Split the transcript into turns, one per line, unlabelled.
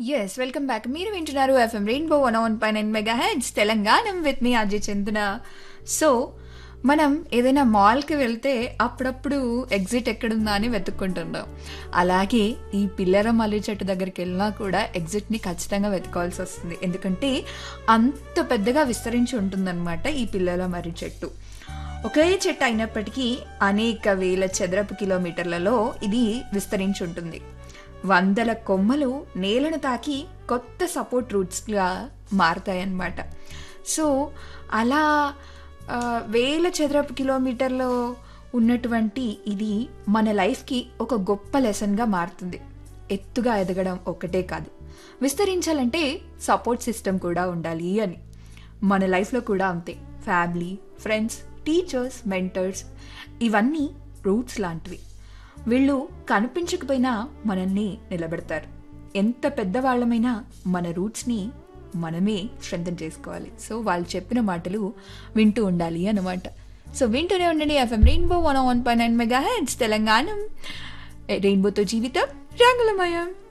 yes welcome back మీరు వింటున్నారు FM rainbow one one పై nine megahertz Telangana with మీ అజయ్ చందన సో మనం ఏదైనా మాల్కి వెళ్తే అప్పుడప్పుడు ఎగ్జిట్ ఎక్కడుందా అని వెతుక్కుంటున్నాం అలాగే ఈ పిల్లర మల్లి చెట్టు దగ్గరికి వెళ్ళినా కూడా ఎగ్జిట్ని ఖచ్చితంగా వెతుకోవాల్సి వస్తుంది ఎందుకంటే అంత పెద్దగా విస్తరించి ఉంటుందన్నమాట ఈ పిల్లల మర్రి చెట్టు ఒకే చెట్టు అయినప్పటికీ అనేక వేల చదరపు కిలోమీటర్లలో ఇది విస్తరించి ఉంటుంది వందల కొమ్మలు నేలను తాకి కొత్త సపోర్ట్ రూట్స్గా మారుతాయన్నమాట సో అలా ఆ, వేల చదరపు కిలోమీటర్లో ఉన్నటువంటి ఇది మన లైఫ్కి ఒక గొప్ప లెసన్గా మారుతుంది ఎత్తుగా ఎదగడం ఒకటే కాదు విస్తరించాలంటే సపోర్ట్ సిస్టమ్ కూడా ఉండాలి అని మన లైఫ్లో కూడా అంతే ఫ్యామిలీ ఫ్రెండ్స్ టీచర్స్ మెంటర్స్ ఇవన్నీ రూట్స్ లాంటివి వీళ్ళు కనిపించకపోయినా మనల్ని నిలబెడతారు ఎంత పెద్దవాళ్ళమైనా మన రూట్స్ని మనమే స్ట్రెంథన్ చేసుకోవాలి సో వాళ్ళు చెప్పిన మాటలు వింటూ ఉండాలి అన్నమాట సో వింటూనే ఉండండి FM rainbow one one point nine megahertz Telangana రెయిన్బోతో జీవితం రంగులమయం